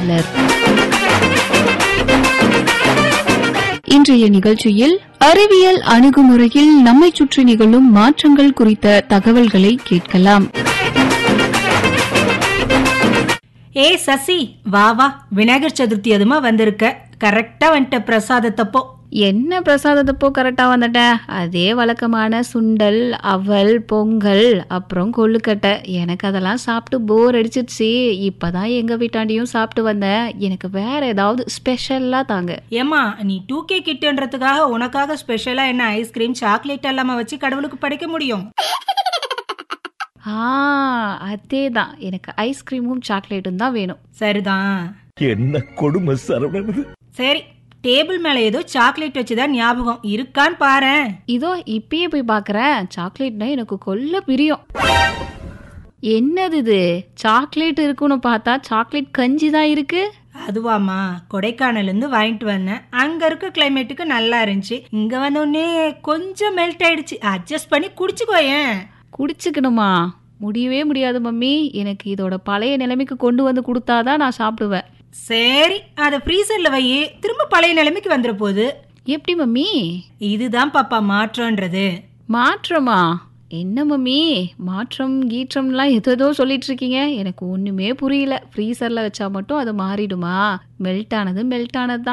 மலர் இன்றைய நிகழ்ச்சியில் அறிவியல் அணுகுமுறையில் நம்மை சுற்றி நிகழும் மாற்றங்கள் குறித்த தகவல்களை கேட்கலாம் ஏ சசி வா வா விநாயகர் சதுர்த்தி அதுமா வந்திருக்க கரெக்டா வந்துட்ட பிரசாதத்தப்போ என்ன பிரசாதத்தப்போ கரெக்டா வந்துட்டேன் அதே வழக்கமான சுண்டல் அவல் பொங்கல் அப்புறம் கொழுக்கட்டை எனக்கு அதெல்லாம் சாப்பிட்டு போர் அடிச்சிருச்சு இப்பதான் எங்க வீட்டாண்டியும் சாப்பிட்டு வந்தேன் எனக்கு வேற ஏதாவது ஸ்பெஷல்லா தாங்க ஏமா நீ டூ கே கிட்டுன்றதுக்காக உனக்காக ஸ்பெஷலா என்ன ஐஸ்கிரீம் சாக்லேட் எல்லாம வச்சு கடவுளுக்கு படைக்க முடியும் ஆ அதே தான் எனக்கு ஐஸ்கிரீமும் சாக்லேட்டும் தான் வேணும் சரிதான் என்ன கொடுமை சரவணன் சரி டேபிள் மேல ஏதோ சாக்லேட் வச்சுதான் ஞாபகம் இருக்கான்னு பாரேன் இதோ இப்பயே போய் பார்க்கறேன் சாக்லேட்னா எனக்கு கொல்ல பிரியம் என்னது இது சாக்லேட் இருக்குன்னு பார்த்தா சாக்லேட் கஞ்சி தான் இருக்கு அதுவாமா கொடைக்கானல்ல இருந்து வாங்கிட்டு வந்தேன் அங்க இருக்க கிளைமேட்டுக்கு நல்லா இருந்துச்சு இங்க வந்த உடனே கொஞ்சம் மெல்ட் ஆயிடுச்சு அட்ஜஸ்ட் பண்ணி குடிச்சுக்கோயேன் குடிச்சுக்கணுமா முடியவே முடியாது மம்மி எனக்கு இதோட பழைய நிலைமைக்கு கொண்டு வந்து கொடுத்தாதான் நான் சாப்பிடுவேன் சரி அதை ஃப்ரீசர்ல வை திரும்ப பழைய நிலைமைக்கு வந்துட போகுது எப்படி மம்மி இதுதான் பாப்பா மாற்றம்ன்றது மாற்றமா என்ன மம்மி மாற்றம் கீற்றம்லாம் எதோ சொல்லிட்டு இருக்கீங்க எனக்கு ஒண்ணுமே புரியல ஃப்ரீசர்ல வச்சா மட்டும் அது மாறிடுமா மெல்ட் ஆனது மெல்ட் ஆனது தான்